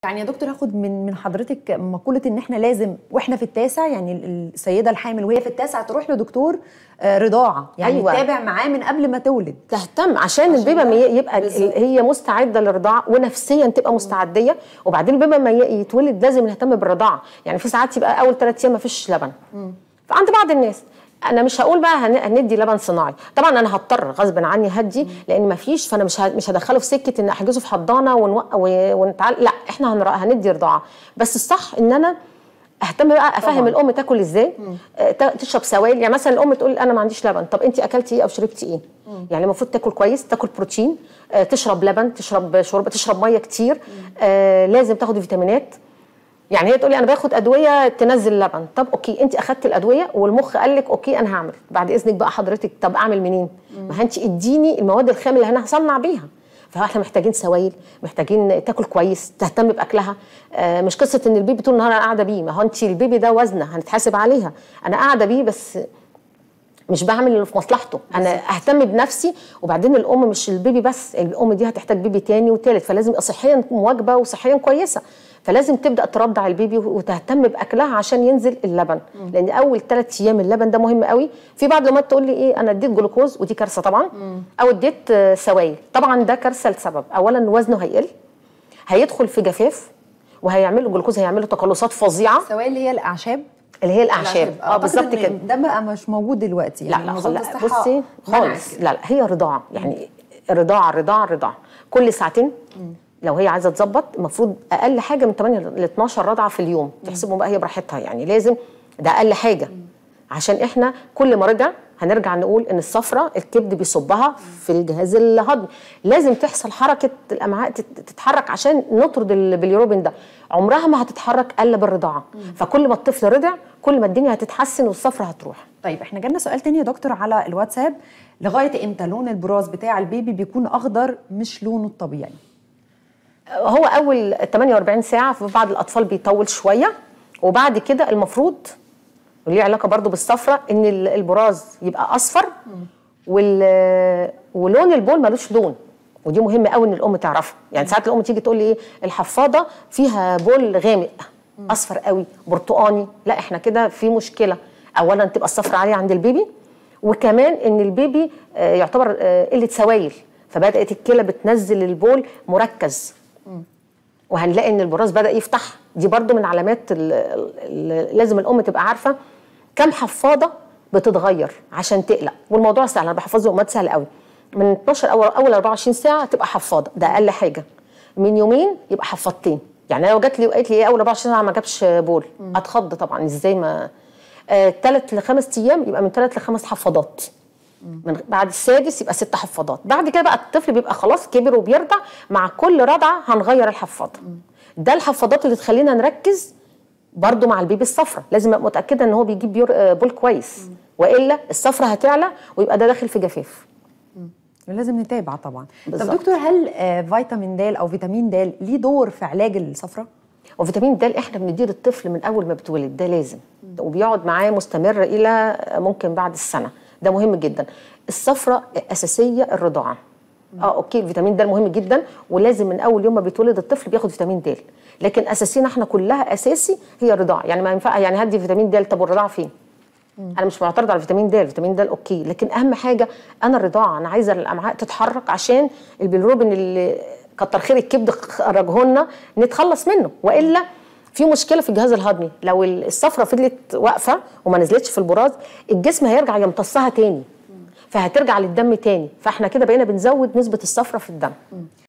يعني يا دكتور هاخد من من حضرتك مقوله ان احنا لازم واحنا في التاسع يعني السيده الحامل وهي في التاسع تروح لدكتور آه، رضاعه يعني أيوة. تتابع معاه من قبل ما تولد تهتم عشان, البيبه ما ي- يبقى بالظبط. هي مستعده للرضاعه ونفسيا تبقى مستعديه وبعدين البيبه ما ي- يتولد لازم نهتم بالرضاعه يعني في ساعات يبقى اول ثلاث ايام ما فيش لبن فعند بعض الناس انا مش هقول بقى هن- هندي لبن صناعي طبعا انا هضطر غصب عني هدي لان ما فيش فانا مش ه- مش هدخله في سكه ان احجزه في حضانه ونوق و- ونتعال لا احنا هنر- هندي رضاعه بس الصح ان انا اهتم بقى افهم طبعاً. الام تاكل ازاي آه، تا- تشرب سوائل يعني مثلا الام تقول انا ما عنديش لبن طب انت اكلتي ايه او شربتي ايه يعني المفروض تاكل كويس تاكل بروتين آه، تشرب لبن تشرب شوربه تشرب ميه كتير آه، لازم تاخد فيتامينات يعني هي تقول لي انا باخد ادويه تنزل لبن طب اوكي انت اخدت الادويه والمخ قال لك اوكي انا هعمل بعد اذنك بقى حضرتك طب اعمل منين ما انت اديني المواد الخام اللي انا هصنع بيها فاحنا محتاجين سوائل محتاجين تاكل كويس تهتم باكلها آه مش قصه ان البيبي طول النهار انا قاعده بيه ما هو انت البيبي ده وزنه هنتحاسب عليها انا قاعده بيه بس مش بعمل اللي في مصلحته انا اهتم بنفسي وبعدين الام مش البيبي بس الام دي هتحتاج بيبي تاني وتالت فلازم يبقى صحيا مواجبه وصحيا كويسه فلازم تبدا ترضع البيبي وتهتم باكلها عشان ينزل اللبن لان اول ثلاث ايام اللبن ده مهم قوي في بعض الامهات تقول لي ايه انا اديت جلوكوز ودي كارثه طبعا او اديت آه، سوائل طبعا ده كارثه لسبب اولا وزنه هيقل هيدخل في جفاف وهيعمل له جلوكوز هيعمل له تقلصات فظيعه سواء اللي هي الاعشاب اللي هي الاعشاب اه أعتقد بالظبط إن كده ده بقى مش موجود دلوقتي لا يعني لا منظمة خل- الصحة بصي منعت خالص كده. لا لا هي رضاعه يعني رضاعه رضاعه رضاعه كل ساعتين لو هي عايزه تظبط المفروض اقل حاجه من 8 ل 12 رضعه في اليوم تحسبهم بقى هي براحتها يعني لازم ده اقل حاجه عشان احنا كل ما رجع هنرجع نقول ان الصفرة الكبد بيصبها في الجهاز الهضمي لازم تحصل حركه الامعاء تت- تتحرك عشان نطرد البليروبين ده عمرها ما هتتحرك الا بالرضاعه فكل ما الطفل رضع كل ما الدنيا هتتحسن والصفرة هتروح طيب احنا جالنا سؤال تاني يا دكتور على الواتساب لغايه امتى لون البراز بتاع البيبي بيكون اخضر مش لونه الطبيعي هو اول 48 ساعه في بعض الاطفال بيطول شويه وبعد كده المفروض وليه علاقه برضو بالصفرة ان ال- البراز يبقى اصفر وال ولون البول ملوش لون ودي مهمه قوي ان الام تعرفها يعني ساعات الام تيجي تقول لي ايه الحفاضه فيها بول غامق اصفر قوي برتقاني لا احنا كده في مشكله اولا تبقى الصفرة عاليه عند البيبي وكمان ان البيبي آه، يعتبر آه، قله سوائل فبدات الكلى بتنزل البول مركز وهنلاقي ان البراز بدا يفتح دي برضو من علامات ال ال لازم الام تبقى عارفه كم حفاضه بتتغير عشان تقلق والموضوع سهل انا بحفظ امهات سهل قوي من 12 اول اول 24 ساعه تبقى حفاضه ده اقل حاجه من يومين يبقى حفاضتين يعني لو جات لي وقالت لي ايه اول 24 ساعه ما جابش بول اتخض طبعا ازاي ما ثلاث لخمس ايام يبقى من ثلاث لخمس حفاضات من بعد السادس يبقى ست حفاضات بعد كده بقى الطفل بيبقى خلاص كبر وبيرضع مع كل رضعه هنغير الحفاضه ده الحفاضات اللي تخلينا نركز برضو مع البيبي الصفرة لازم ابقى متاكده ان هو بيجيب بيور آه، بول كويس والا الصفرة هتعلى ويبقى ده داخل في جفاف لازم نتابع طبعا بالظبط. طب دكتور هل آه، فيتامين د او فيتامين د ليه دور في علاج الصفرة وفيتامين د احنا بنديه للطفل من اول ما بيتولد ده لازم وبيقعد معاه مستمر الى ممكن بعد السنه ده مهم جدا الصفرة اساسيه الرضاعه اه اوكي الفيتامين د مهم جدا ولازم من اول يوم ما بيتولد الطفل بياخد فيتامين د لكن اساسينا احنا كلها اساسي هي الرضاعه يعني ما ينفع يعني هدي فيتامين د طب والرضاعه فين انا مش معترض على الفيتامين د الفيتامين د اوكي لكن اهم حاجه انا الرضاعه انا عايزه الامعاء تتحرك عشان البيلروبين اللي كتر خير الكبد خرجه لنا نتخلص منه والا في مشكله في الجهاز الهضمي لو الصفرة فضلت واقفه وما نزلتش في البراز الجسم هيرجع يمتصها تاني فهترجع للدم تاني فاحنا كده بقينا بنزود نسبه الصفرة في الدم